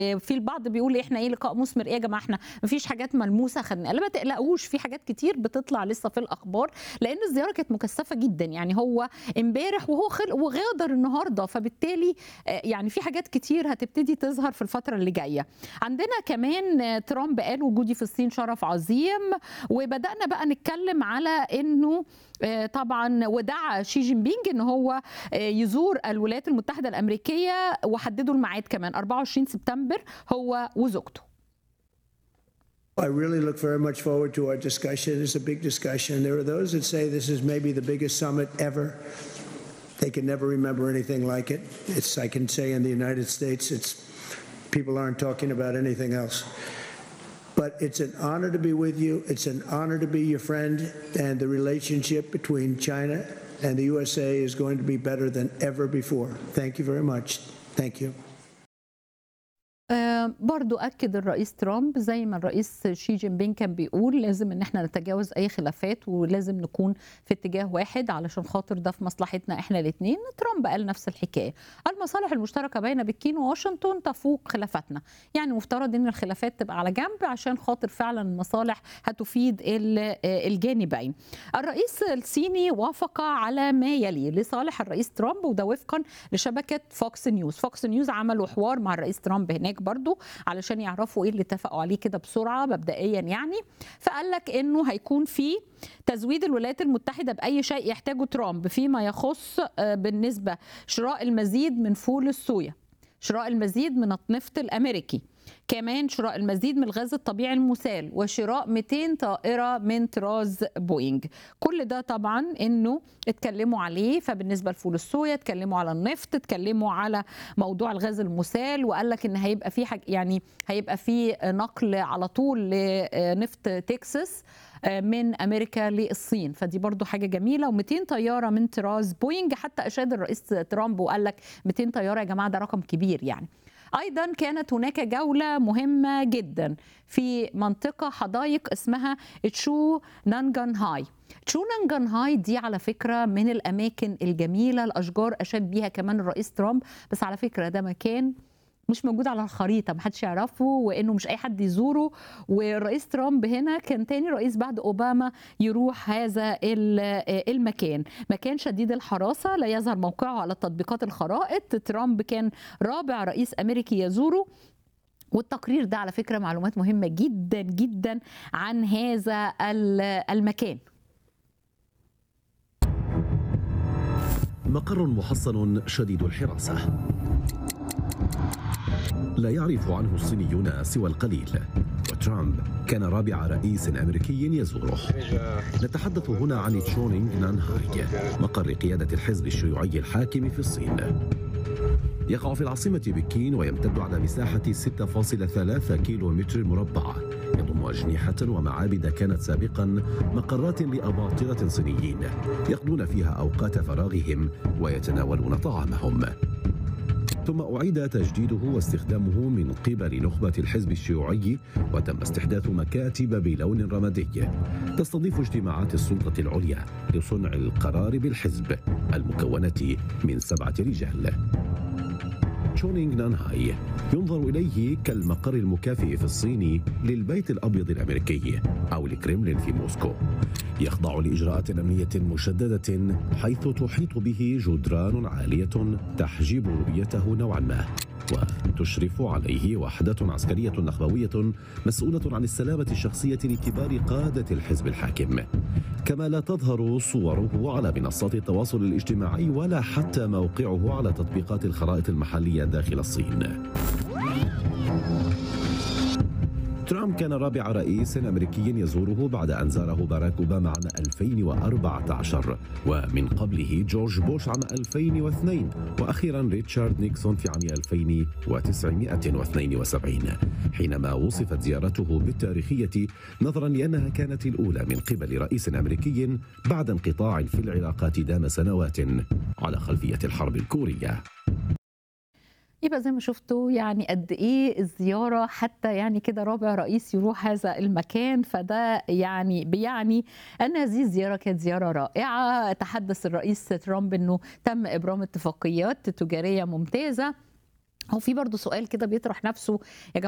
في البعض بيقول احنا ايه لقاء مثمر ايه يا جماعه احنا مفيش حاجات ملموسه خدناها لا ما تقلقوش في حاجات كتير بتطلع لسه في الاخبار لان الزياره كانت مكثفه جدا يعني هو امبارح وهو خلق وغادر النهارده فبالتالي آه، يعني في حاجات كتير هتبتدي تظهر في الفتره اللي جايه عندنا كمان آه، ترامب قال وجودي في الصين شرف عظيم وبدانا بقى نتكلم على انه آه، طبعا ودعا شي جين بينج ان هو آه، يزور الولايات المتحده الامريكيه وحددوا الميعاد كمان 24 سبتمبر هو وزوجته I really look very much forward to our discussion. It's a big discussion. There are those that say this is maybe the biggest summit ever. They can never remember anything like it. It's I can say in the United States, it's people aren't talking about anything else. But it's an honor to be with you. It's an honor to be your friend, and the relationship between China and the USA is going to be better than ever before. Thank you very much. Thank you. آه، برضو أكد الرئيس ترامب زي ما الرئيس شي جين بين كان بيقول لازم إن احنا نتجاوز أي خلافات ولازم نكون في اتجاه واحد علشان خاطر ده في مصلحتنا احنا الاثنين ترامب قال نفس الحكاية المصالح المشتركة بين بكين وواشنطن تفوق خلافاتنا يعني مفترض إن الخلافات تبقى على جنب عشان خاطر فعلا المصالح هتفيد ال- آه، الجانبين الرئيس الصيني وافق على ما يلي لصالح الرئيس ترامب وده وفقا لشبكة فوكس نيوز فوكس نيوز عملوا حوار مع الرئيس ترامب هناك برضو علشان يعرفوا ايه اللي اتفقوا عليه كده بسرعة مبدئيا يعني فقال لك انه هيكون في تزويد الولايات المتحدة بأي شيء يحتاجه ترامب فيما يخص آه، بالنسبة شراء المزيد من فول الصويا شراء المزيد من النفط الامريكي كمان شراء المزيد من الغاز الطبيعي المسال وشراء 200 طائره من طراز بوينج كل ده طبعا انه اتكلموا عليه فبالنسبه لفول الصويا اتكلموا على النفط اتكلموا على موضوع الغاز المسال وقال لك ان هيبقى في حاجة يعني هيبقى في نقل على طول لنفط تكساس من امريكا للصين فدي برضو حاجه جميله و200 طياره من طراز بوينج حتى اشاد الرئيس ترامب وقال لك 200 طياره يا جماعه ده رقم كبير يعني ايضا كانت هناك جوله مهمه جدا في منطقه حدائق اسمها تشو نانجان هاي تشو نانجان هاي دي على فكره من الاماكن الجميله الاشجار اشاد بيها كمان الرئيس ترامب بس على فكره ده مكان مش موجود على الخريطه محدش يعرفه وانه مش اي حد يزوره والرئيس ترامب هنا كان تاني رئيس بعد اوباما يروح هذا ال- المكان مكان شديد الحراسه لا يظهر موقعه على تطبيقات الخرائط ترامب كان رابع رئيس امريكي يزوره والتقرير ده على فكره معلومات مهمه جدا جدا عن هذا ال- المكان مقر محصن شديد الحراسة لا يعرف عنه الصينيون سوى القليل وترامب كان رابع رئيس أمريكي يزوره نتحدث هنا عن تشونينغ نانهاي مقر قيادة الحزب الشيوعي الحاكم في الصين يقع في العاصمة بكين ويمتد على مساحة 6.3 كيلو متر مربع يضم أجنحة ومعابد كانت سابقا مقرات لأباطرة صينيين يقضون فيها أوقات فراغهم ويتناولون طعامهم ثم أعيد تجديده واستخدامه من قبل نخبة الحزب الشيوعي وتم استحداث مكاتب بلون رمادي تستضيف اجتماعات السلطة العليا لصنع القرار بالحزب المكونة من سبعة رجال تشونينغ نانهاي ينظر إليه كالمقر المكافئ في الصين للبيت الأبيض الأمريكي أو الكريملين في موسكو يخضع لإجراءات أمنية مشددة حيث تحيط به جدران عالية تحجب رؤيته نوعا ما وتشرف عليه وحدة عسكرية نخبوية مسؤولة عن السلامة الشخصية لكبار قادة الحزب الحاكم كما لا تظهر صوره على منصات التواصل الاجتماعي ولا حتى موقعه على تطبيقات الخرائط المحلية داخل الصين ترامب كان رابع رئيس أمريكي يزوره بعد أن زاره باراك أوباما عام 2014 ومن قبله جورج بوش عام 2002 وأخيرا ريتشارد نيكسون في عام 1972 حينما وصفت زيارته بالتاريخية نظرا لأنها كانت الأولى من قبل رئيس أمريكي بعد انقطاع في العلاقات دام سنوات على خلفية الحرب الكورية يبقى زي ما شفتوا يعني قد ايه الزياره حتى يعني كده رابع رئيس يروح هذا المكان فده يعني بيعني ان هذه الزياره كانت زياره رائعه تحدث الرئيس ترامب انه تم ابرام اتفاقيات تجاريه ممتازه هو في برضه سؤال كده بيطرح نفسه يا